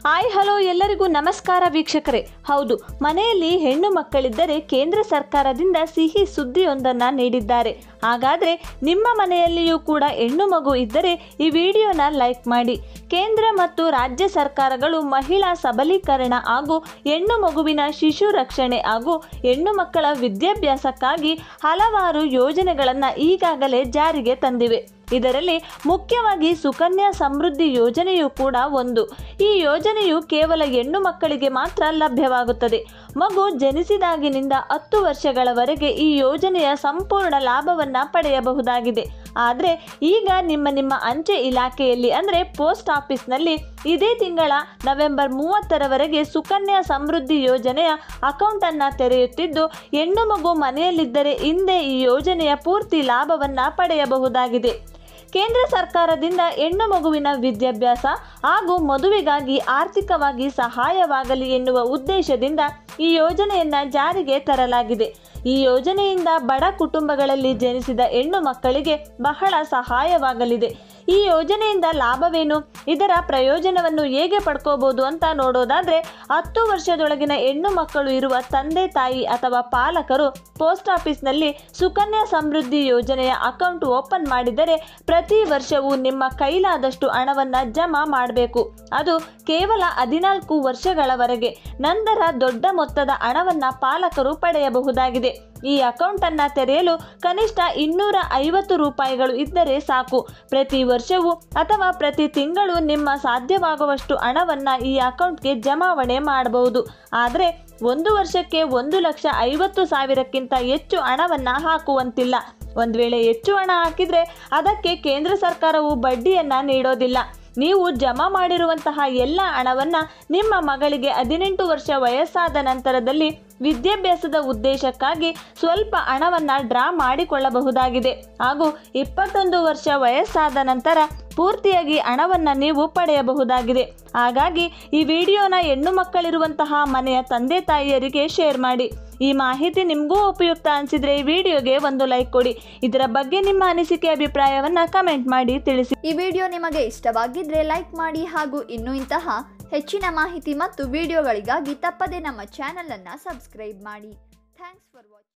hi hello ಎಲ್ಲರಿಗೂ ನಮಸ್ಕಾರ ವೀಕ್ಷಕರೇ ಹೌದು ಮನೆಯಲ್ಲಿ ಹೆಣ್ಣು ಮಕ್ಕಳಿದ್ದರೆ ಕೇಂದ್ರ ಸರ್ಕಾರದಿಂದ ಸಿಹಿ ಸುದ್ದಿಯೊಂದನ್ನು ನೀಡಿದ್ದಾರೆ ಹಾಗಾದರೆ ನಿಮ್ಮ ಮನೆಯಲ್ಲಿಯೂ ಕೂಡ ಹೆಣ್ಣು ಮಗು ಇದ್ದರೆ ಈ ವಿಡಿಯೋನ ಲೈಕ್ ಮಾಡಿ ಕೇಂದ್ರ ಮತ್ತು ರಾಜ್ಯ ಸರ್ಕಾರಗಳು ಮಹಿಳಾ ಸಬಲೀಕರಣ ಹಾಗೂ ಹೆಣ್ಣು ಮಗುವಿನ ಶಿಶು ರಕ್ಷಣೆ ಹಾಗೂ ಹೆಣ್ಣು ಮಕ್ಕಳ ವಿದ್ಯಾಭ್ಯಾಸಕ್ಕಾಗಿ ಹಲವಾರು ಯೋಜನೆಗಳನ್ನು ಈಗಾಗಲೇ ಜಾರಿಗೆ ತಂದಿವೆ ಇದರಲ್ಲಿ ಮುಖ್ಯವಾಗಿ ಸುಕನ್ಯಾ ಸಮೃದ್ಧಿ ಯೋಜನೆಯು ಕೂಡ ಒಂದು ಈ ಯೋಜನೆಯು ಕೇವಲ ಹೆಣ್ಣು ಮಕ್ಕಳಿಗೆ ಮಾತ್ರ ಲಭ್ಯವಾಗುತ್ತದೆ ಮಗು ಜನಿಸಿದಾಗಿನಿಂದ ಹತ್ತು ವರ್ಷಗಳವರೆಗೆ ಈ ಯೋಜನೆಯ ಸಂಪೂರ್ಣ ಲಾಭವನ್ನು ಪಡೆಯಬಹುದಾಗಿದೆ ಆದರೆ ಈಗ ನಿಮ್ಮ ನಿಮ್ಮ ಅಂಚೆ ಇಲಾಖೆಯಲ್ಲಿ ಅಂದರೆ ಪೋಸ್ಟ್ ಆಫೀಸ್ನಲ್ಲಿ ಇದೇ ತಿಂಗಳ ನವೆಂಬರ್ ಮೂವತ್ತರವರೆಗೆ ಸುಕನ್ಯಾ ಸಮೃದ್ಧಿ ಯೋಜನೆಯ ಅಕೌಂಟನ್ನು ತೆರೆಯುತ್ತಿದ್ದು ಹೆಣ್ಣು ಮಗು ಮನೆಯಲ್ಲಿದ್ದರೆ ಹಿಂದೆ ಈ ಯೋಜನೆಯ ಪೂರ್ತಿ ಲಾಭವನ್ನು ಪಡೆಯಬಹುದಾಗಿದೆ ಕೇಂದ್ರ ಸರ್ಕಾರದಿಂದ ಹೆಣ್ಣು ಮಗುವಿನ ವಿದ್ಯಾಭ್ಯಾಸ ಹಾಗೂ ಮದುವೆಗಾಗಿ ಆರ್ಥಿಕವಾಗಿ ಸಹಾಯವಾಗಲಿ ಎನ್ನುವ ಉದ್ದೇಶದಿಂದ ಈ ಯೋಜನೆಯನ್ನು ಜಾರಿಗೆ ತರಲಾಗಿದೆ ಈ ಯೋಜನೆಯಿಂದ ಬಡ ಕುಟುಂಬಗಳಲ್ಲಿ ಜನಿಸಿದ ಹೆಣ್ಣು ಮಕ್ಕಳಿಗೆ ಬಹಳ ಸಹಾಯವಾಗಲಿದೆ ಈ ಯೋಜನೆಯಿಂದ ಲಾಭವೇನು ಇದರ ಪ್ರಯೋಜನವನ್ನು ಹೇಗೆ ಪಡ್ಕೋಬಹುದು ಅಂತ ನೋಡೋದಾದ್ರೆ ಹತ್ತು ವರ್ಷದೊಳಗಿನ ಹೆಣ್ಣು ಮಕ್ಕಳು ಇರುವ ತಂದೆ ತಾಯಿ ಅಥವಾ ಪಾಲಕರು ಪೋಸ್ಟ್ ಆಫೀಸ್ನಲ್ಲಿ ಸುಕನ್ಯಾ ಸಮೃದ್ಧಿ ಯೋಜನೆಯ ಅಕೌಂಟ್ ಓಪನ್ ಮಾಡಿದರೆ ಪ್ರತಿ ವರ್ಷವೂ ನಿಮ್ಮ ಕೈಲಾದಷ್ಟು ಹಣವನ್ನು ಜಮಾ ಮಾಡಬೇಕು ಅದು ಕೇವಲ ಹದಿನಾಲ್ಕು ವರ್ಷಗಳವರೆಗೆ ನಂತರ ದೊಡ್ಡ ಮೊತ್ತದ ಹಣವನ್ನು ಪಾಲಕರು ಪಡೆಯಬಹುದಾಗಿದೆ ಈ ಅಕೌಂಟನ್ನು ತೆರೆಯಲು ಕನಿಷ್ಠ ಇನ್ನೂರ ಐವತ್ತು ರೂಪಾಯಿಗಳು ಇದ್ದರೆ ಸಾಕು ಪ್ರತಿ ವರ್ಷವೂ ಅಥವಾ ಪ್ರತಿ ತಿಂಗಳು ನಿಮ್ಮ ಸಾಧ್ಯವಾಗುವಷ್ಟು ಹಣವನ್ನು ಈ ಅಕೌಂಟ್ಗೆ ಜಮಾವಣೆ ಮಾಡಬಹುದು ಆದರೆ ಒಂದು ವರ್ಷಕ್ಕೆ ಒಂದು ಲಕ್ಷ ಐವತ್ತು ಸಾವಿರಕ್ಕಿಂತ ಹೆಚ್ಚು ಹಣವನ್ನು ಹಾಕುವಂತಿಲ್ಲ ಒಂದು ವೇಳೆ ಹೆಚ್ಚು ಹಣ ಹಾಕಿದರೆ ಅದಕ್ಕೆ ಕೇಂದ್ರ ಸರ್ಕಾರವು ಬಡ್ಡಿಯನ್ನು ನೀಡೋದಿಲ್ಲ ನೀವು ಜಮಾ ಮಾಡಿರುವಂತಹ ಎಲ್ಲ ಹಣವನ್ನು ನಿಮ್ಮ ಮಗಳಿಗೆ ಹದಿನೆಂಟು ವರ್ಷ ವಯಸ್ಸಾದ ನಂತರದಲ್ಲಿ ವಿದ್ಯಾಭ್ಯಾಸದ ಉದ್ದೇಶಕ್ಕಾಗಿ ಸ್ವಲ್ಪ ಹಣವನ್ನು ಡ್ರಾ ಮಾಡಿಕೊಳ್ಳಬಹುದಾಗಿದೆ ಹಾಗೂ ಇಪ್ಪತ್ತೊಂದು ವರ್ಷ ವಯಸ್ಸಾದ ನಂತರ ಪೂರ್ತಿಯಾಗಿ ಹಣವನ್ನು ನೀವು ಪಡೆಯಬಹುದಾಗಿದೆ ಹಾಗಾಗಿ ಈ ವಿಡಿಯೋನ ಹೆಣ್ಣು ಮಕ್ಕಳಿರುವಂತಹ ಮನೆಯ ತಂದೆ ತಾಯಿಯರಿಗೆ ಶೇರ್ ಮಾಡಿ ಈ ಮಾಹಿತಿ ನಿಮಗೂ ಉಪಯುಕ್ತ ಅನಿಸಿದರೆ ಈ ವಿಡಿಯೋಗೆ ಒಂದು ಲೈಕ್ ಕೊಡಿ ಇದರ ಬಗ್ಗೆ ನಿಮ್ಮ ಅನಿಸಿಕೆ ಅಭಿಪ್ರಾಯವನ್ನು ಕಮೆಂಟ್ ಮಾಡಿ ತಿಳಿಸಿ ಈ ವಿಡಿಯೋ ನಿಮಗೆ ಇಷ್ಟವಾಗಿದ್ರೆ ಲೈಕ್ ಮಾಡಿ ಹಾಗೂ ಇನ್ನೂ ಇಂತಹ ಹೆಚ್ಚಿನ ಮಾಹಿತಿ ಮತ್ತು ವಿಡಿಯೋಗಳಿಗಾಗಿ ತಪ್ಪದೇ ನಮ್ಮ ಚಾನಲನ್ನು ಸಬ್ಸ್ಕ್ರೈಬ್ ಮಾಡಿ ಥ್ಯಾಂಕ್ಸ್ ಫಾರ್ ವಾಚಿಂಗ್